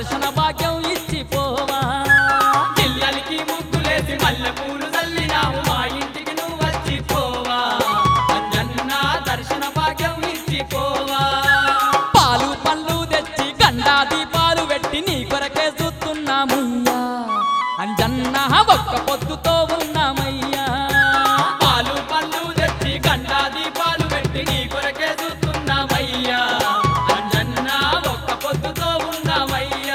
దర్శన భాగ్యం ఇచ్చిపోవా పిల్లలకి ముగ్గులేసి మల్లె పూలు చల్లినావు మా ఇంటికి నువ్వు వచ్చిపోవా అంజన్న దర్శన భాగ్యం ఇచ్చిపోవా పాలు పళ్ళు తెచ్చి గండా దీపాలు పెట్టి నీ కొరకే చూస్తున్నామయ్యా అంజన్న ఒక్క పొద్దుతో ఉన్నామయ్యా పాలు పళ్ళు తెచ్చి గండా దీపాలు పెట్టి నీ కొరకే చూస్తున్నామయ్యా అంజన్న ఒక్క పొద్దుతో ఉన్నామయ్యా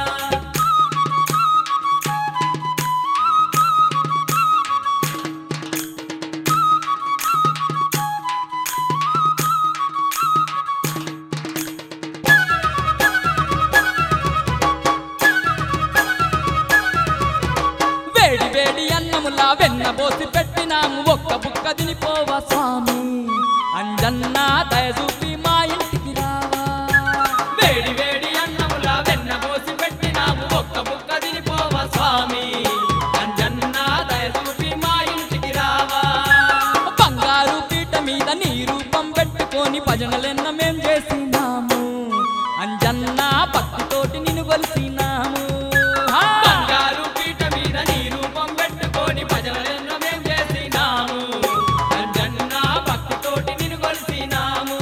వేడి వేడి అన్నములా వెన్న పోసి పెట్టినాము ఒక్క బుక్క తినిపోవా స్వామి అంజన్న దయచూపి మా ఇంటికి రావా వేడి వేడి అన్నములా వెన్న పోసి పెట్టినాము ఒక్క బుక్క తినిపోవా స్వామి అంజన్న దయచూపి మా ఇంటికి రావా బంగారు పీట మీద నీ రూపం పెట్టుకొని భజనలెన్న మేం చేసినాము అంజన్న భక్తితోటి నిన్ను కొలిసినాము హా! బంగారు పీట మీద నీ రూపం పెట్టుకొని భజనలెన్నో మేం చేసినాము అంజన్న భక్తితోటి నిన్ను కొలిసినాము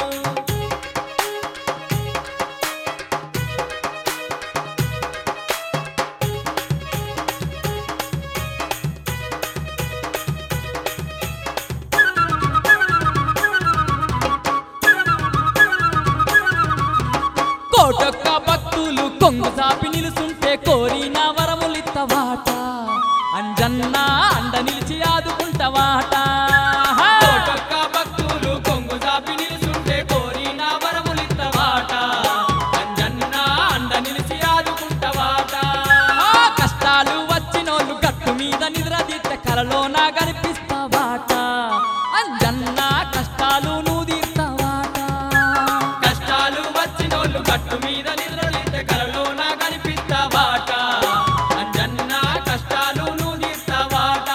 కోటొక్క భక్తులు కొంగు చాపి నిలుసుంటే కోరిన వరములిత్తవాట అంజన్న అండ నిలిచి ఆదుకుంటవాట హా! కోటొక్క భక్తులు కొంగు చాపి నిలుసుంటే కోరిన వరములిత్తవాట అంజన్న అండ నిలిచి ఆదుకుంటవాట ఆ కష్టాలు వచ్చినోళ్ళు గట్టు మీద నిద్రదిత్త కలలోన కనిపిస్తావాట అంజన్న కష్టాలు నువ్వు తీర్తావాట కష్టాలు వచ్చినోళ్ళు గట్టు మీద నిద్రలింటే కలలోన కనిపిస్తావాట అంజన్న కష్టాలు నువ్వు తీర్తావాట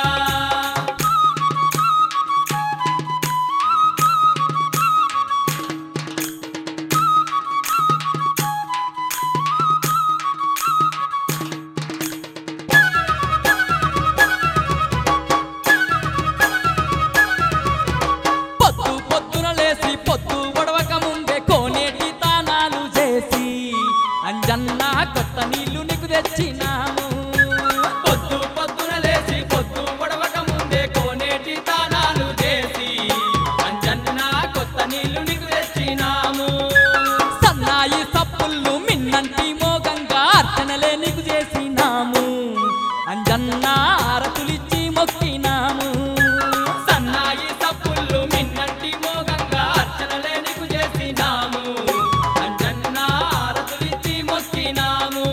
పొద్దు పొద్దున లేసి పొద్దు ఒడవక ముందే కోనేటి తానాలు చేసి అంజన్న కొత్త నీళ్లు నీకు తెచ్చినాము పొద్దు పొద్దున లేచి పొద్దు పొడవక ముందే కోనేటి తానాలు చేసి అంజన్న కొత్త నీళ్లు నీకు తెచ్చినాము సన్నాయి సప్పుళ్ళు మిన్నంటి మోగంగా అర్చనలే నీకు చేసినాము అంజన్న ఆరతులిచ్చి మొక్కినాము సన్నాయి సప్పుళ్ళు మిన్నంటి మోగంగా అర్చనలే నీకు చేసినాము అంజన్న ఆరతులిచ్చి మొక్కినాము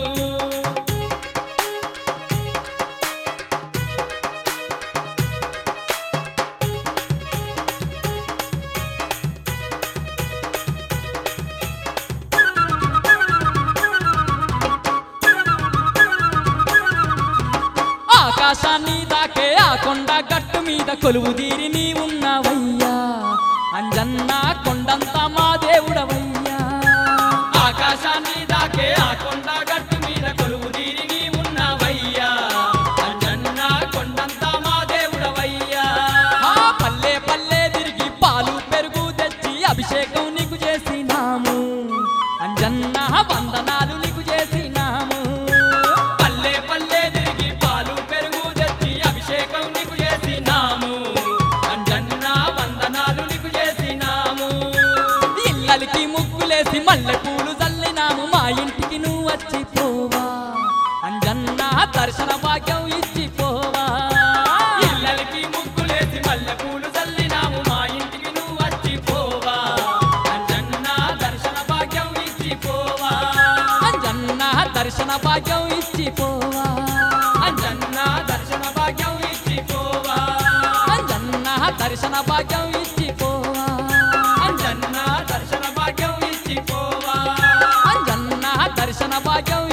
ఆకాశాన్ని దాకే ఆ కొండ గట్టు మీద కొలువు తీరి నీ ఉన్నావయ్యా అంజన్న కొండంతా మా దేవుడవయ్యా ఆకాశాన్ని దాకే ఆ కొండ గట్టు మీద కొలువు తీరి నీ ఉన్నవయ్యా అంజన్న కొండంతా మా దేవుడవయ్యా ఆ పల్లె పల్లె తిరిగి పాలు పెరుగు తెచ్చి అభిషేకం నీకు చేసినాము అంజన్న వందనాలు నీకు చేసినాము పల్లె పల్లె తిరిగి పాలు పెరుగు తెచ్చి అభిషేకం నీకు చేసినాము అంజన్న వందనాలు నీకు చేసినాము ఇళ్ళకి ముగ్గులేసి మల్లె పూలు చల్లినాము మా ఇంటికి నువ్వు వచ్చిపోవా అంజన్న దర్శన భాగ్యం ఇచ్చిపోవా ఇళ్ళకి ముగ్గులేసి మల్లె పూలు చల్లినాము మా ఇంటికి నువ్వు వచ్చిపోవా అంజన్న దర్శన భాగ్యం ఇచ్చిపోవా అంజన్న దర్శన భాగ్యం ఇచ్చిపోవా అంజన్న దర్శన భాగ్యం ఇచ్చిపోవా అంజన్న దర్శన భాగ్యం ఇచ్చిపోవా అంజన్న దర్శన భాగ్యం ఇచ్చిపోవా అంజన్న దర్శన భాగ్యం